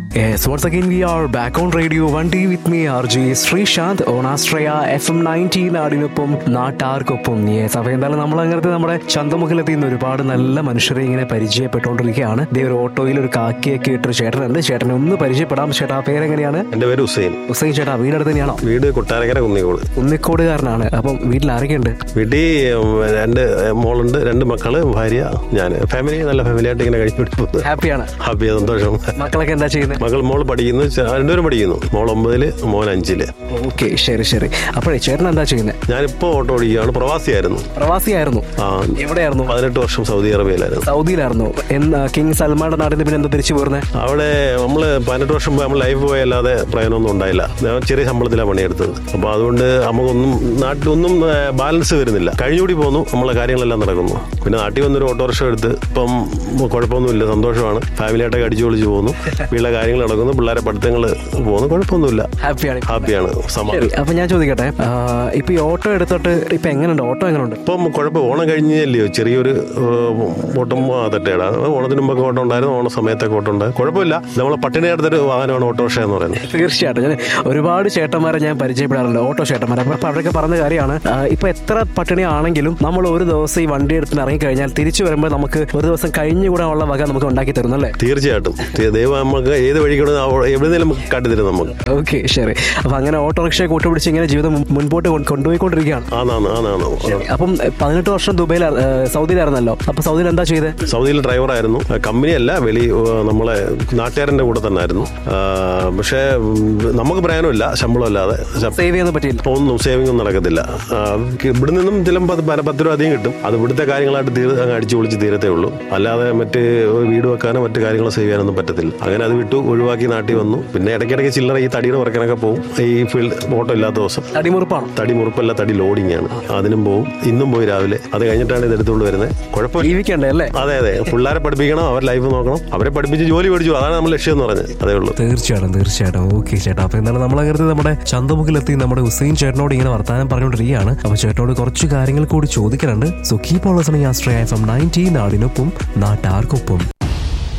Yes, once again we are back on Radio 1D with me RJ Sreesanth on Astraya FM 19 നാടിനൊപ്പം നാട്ടാർക്കൊപ്പം yes അപ്പോൾ എന്തായാലും നമ്മൾ അങ്ങനത്തെ നമ്മുടെ ചന്തമുഖിലെത്തി ഇന്ന് ഒരുപാട് നല്ല മനുഷ്യരെ ഇങ്ങനെ പരിചയപ്പെട്ടുകൊണ്ടിരിക്കുകയാണ് ദേ ഒരു ഓട്ടോയിൽ ഒരു കാക്കിയൊക്കെ ഇട്ടൊരു ചേട്ടനുണ്ട് ചേട്ടനെ ഒന്ന് പരിചയപ്പെടാം ചേട്ടാ ആ പേരെങ്ങനെയാണ് എൻ്റെ പേര് ഹുസൈൻ ഹുസൈൻ ചേട്ടാ വീടടുത്ത് തന്നെയാണോ വീട് കൊട്ടാരക്കര കുന്നിക്കോട് കുന്നിക്കോടുകാരനാണ് അപ്പം വീട്ടിൽ ആരൊക്കെയുണ്ട് വീട്ടിൽ ഉം, രണ്ട് മോളുണ്ട് രണ്ട് മക്കള് ഭാര്യ ഞാൻ ഫാമിലി നല്ല ഫാമിലി ആയിട്ട് ഇങ്ങനെ കഴിഞ്ഞു പോകുന്നത് ഹാപ്പിയാണ് ഹാപ്പി സന്തോഷം മക്കളൊക്കെ എന്താ ചെയ്യുന്നത് മകൾ മോൾ പഠിക്കുന്നു ചെ- രണ്ടുപേരും പഠിക്കുന്നു മോൾ ഒമ്പതില് മോൻ അഞ്ചില് ഓക്കെ ശരി ശരി അപ്പോഴേ ചേട്ടൻ എന്താ ചെയ്യുന്നത് ഞാനിപ്പോ ഓട്ടോ ഓടിക്കുകയാണ് പ്രവാസിയായിരുന്നു പ്രവാസിയായിരുന്നു ആ എവിടെയായിരുന്നു പതിനെട്ട് വർഷം സൗദി അറേബ്യയിലായിരുന്നു സൗദിയിലായിരുന്നു എന്ന് കിങ് സൽമാന്റെ നാട്ടിൽ നിന്ന് പിന്നെ എന്താ തിരിച്ചു പോരുന്നത് അവിടെ നമ്മള് പതിനെട്ട് വർഷം നമ്മൾ ലൈഫ് പോയല്ലാതെ പ്രയോജനമൊന്നും ഉണ്ടായില്ല ഞാൻ ചെറിയ ശമ്പളത്തിലാണ് പണിയെടുത്തത് അപ്പൊ അതുകൊണ്ട് നമുക്കൊന്നും നാട്ടിലൊന്നും ബാലൻസ് വരുന്നില്ല കഴിഞ്ഞുകൂടി പോന്നു നമ്മളെ കാര്യങ്ങളെല്ലാം നടക്കുന്നു പിന്നെ നാട്ടിൽ വന്നൊരു ഓട്ടോറിക്ഷ എടുത്ത് ഇപ്പം കുഴപ്പമൊന്നുമില്ല സന്തോഷമാണ് ഫാമിലിയായിട്ടൊക്കെ അടിച്ചു പൊളിച്ച് പോകുന്നു വീട്ടിലെ കാര്യങ്ങൾ നടക്കുന്നു പിള്ളേരെ പഠിത്തങ്ങൾ പോകുന്നു കുഴപ്പമൊന്നുമില്ല ഹാപ്പിയാണ് ഹാപ്പിയാണ് സമാ ശരി അപ്പൊ ഞാൻ ചോദിക്കട്ടെ ആ, ഇപ്പൊ ഈ ഓട്ടോ എടുത്തിട്ട് ഇപ്പൊ എങ്ങനെയുണ്ട് ഓട്ടോ എങ്ങനെയുണ്ട് ഇപ്പം കുഴപ്പം ഓണം കഴിഞ്ഞല്ലയോ ചെറിയൊരു ഏഹ്, ഓട്ടം ആ, തട്ടേടാ ഓണത്തിന് മുമ്പൊക്കെ ഓട്ടം ഉണ്ടായിരുന്നു ഓണ സമയത്തൊക്കെ ഓട്ടം ഉണ്ടായിരുന്നു കുഴപ്പമില്ല നമ്മളെ പട്ടിണി എടുത്തൊരു വാഹനമാണ് ഓട്ടോറിക്ഷ എന്ന് പറയുന്നത് തീർച്ചയായിട്ടും ഞാൻ ഒരുപാട് ചേട്ടന്മാരെ ഞാൻ പരിചയപ്പെടാറുണ്ട് ഓട്ടോ ചേട്ടന്മാരെ അപ്പൊ അവരൊക്കെ പറഞ്ഞ കാര്യമാണ് ആ, ഇപ്പൊ എത്ര പട്ടിണി ആണെങ്കിലും നമ്മൾ ഒരു ദിവസം ഈ വണ്ടി എടുത്ത് ഇറങ്ങി കഴിഞ്ഞാൽ തിരിച്ചു വരുമ്പോൾ നമുക്ക് ഒരു ദിവസം കഴിഞ്ഞുകൂടാനുള്ള വക നമുക്ക് ഉണ്ടാക്കി തരുന്നു അല്ലേ തീർച്ചയായിട്ടും തീ- ദൈവം നമുക്ക് ഏത് വഴിക്കൂടെ എവിടെയെങ്കിലും നമുക്ക് കാട്ടിത്തരും നമുക്ക് ഓക്കെ ശരി അപ്പൊ അങ്ങനെ ഓട്ടോറിക്ഷയെ കൂട്ടുപിടിച്ച് ഇങ്ങനെ ജീവിതം മുൻ- മുൻപോട്ട് കൊണ്ട് കൊണ്ടുപോയിക്കൊണ്ടിരിക്കുകയാണ് ആന്നാണ് ആന്നാണ് അപ്പം എ, പതിനെട്ട് വർഷം ദുബൈയിൽ സൗദിയിലായിരുന്നല്ലോ അപ്പൊ സൗദിയിൽ എന്താ ചെയ്തത് സൗദിയിൽ ഡ്രൈവറായിരുന്നു കമ്പനിയല്ല വെളി ഏഹ്, നമ്മളെ നാട്ടുകാരൻ്റെ കൂടെ തന്നെ ആയിരുന്നു പക്ഷേ ഉം, നമുക്ക് പ്രയോജനമില്ല ശമ്പളം അല്ലാതെ ശ- സേവ് ചെയ്യാൻ പറ്റിയില്ല ഒന്നും സേവിംഗ് ഒന്നും നടക്കത്തില്ല ആ, ഇവിടെ നിന്നും ചിലപ്പോൾ അത് പല പത്ത് രൂപ അധികം കിട്ടും അത് ഇവിടുത്തെ കാര്യങ്ങളായിട്ട് തീർ അങ്ങ് അടിച്ചു പൊളിച്ച് തീരത്തേ ഉള്ളൂ അല്ലാതെ മറ്റ് വീട് വെക്കാനോ മറ്റു കാര്യങ്ങളോ സേവ് ചെയ്യാനൊന്നും പറ്റത്തില്ല അങ്ങനെ അത് വിട്ടു ഒഴിവാക്കി നാട്ടിൽ വന്നു പിന്നെ ഇടയ്ക്കിടയ്ക്ക് ചില്ലറ ഈ തടിയുടെ ഉറക്കാനൊക്കെ പോകും ഈ ഫീൽഡ് ഓട്ടോ ഇല്ലാത്ത ദിവസം അടിമുറിപ്പാണ് തടി മുറുപ്പല്ല തടി ലോഡിംഗ് ആണ് അതിനും പോവും ഇന്നും പോയി രാവിലെ അത് കഴിഞ്ഞിട്ടാണ് ഇത് എടുത്തുകൊണ്ട് വരുന്നത് കുഴപ്പമില്ല ജീവിക്കണ്ടേ അല്ലേ അതെ അതെ പിള്ളേരെ പഠിപ്പിക്കണം അവർ ലൈഫ് നോക്കണം അവരെ പഠിപ്പിച്ച് ജോലി മേടിച്ചു അതാണ് നമ്മൾ ലക്ഷ്യം എന്ന് പറഞ്ഞത് അതേ ഉള്ളൂ തീർച്ചയായിട്ടും തീർച്ചയായിട്ടും ഓക്കെ ചേട്ടാ അപ്പൊ എന്താണ് നമ്മൾ അങ്ങനത്തെ നമ്മുടെ ചന്തമുഖിലെത്തി നമ്മുടെ ഹുസൈൻ ചേട്ടനോട് ഇങ്ങനെ വർത്താനം പറഞ്ഞുകൊണ്ടിരിക്കുകയാണ് അപ്പൊ ചേട്ടനോട് കുറച്ച് കാര്യങ്ങൾ കൂടി ചോദിക്കാനുണ്ട് സോ കീപ് ഓൾ ലിസണിങ് ആസ്ട്രയ എഫ് എം നയൻറ്റീൻ നാടിനൊപ്പം നാട്ടാർക്കൊപ്പം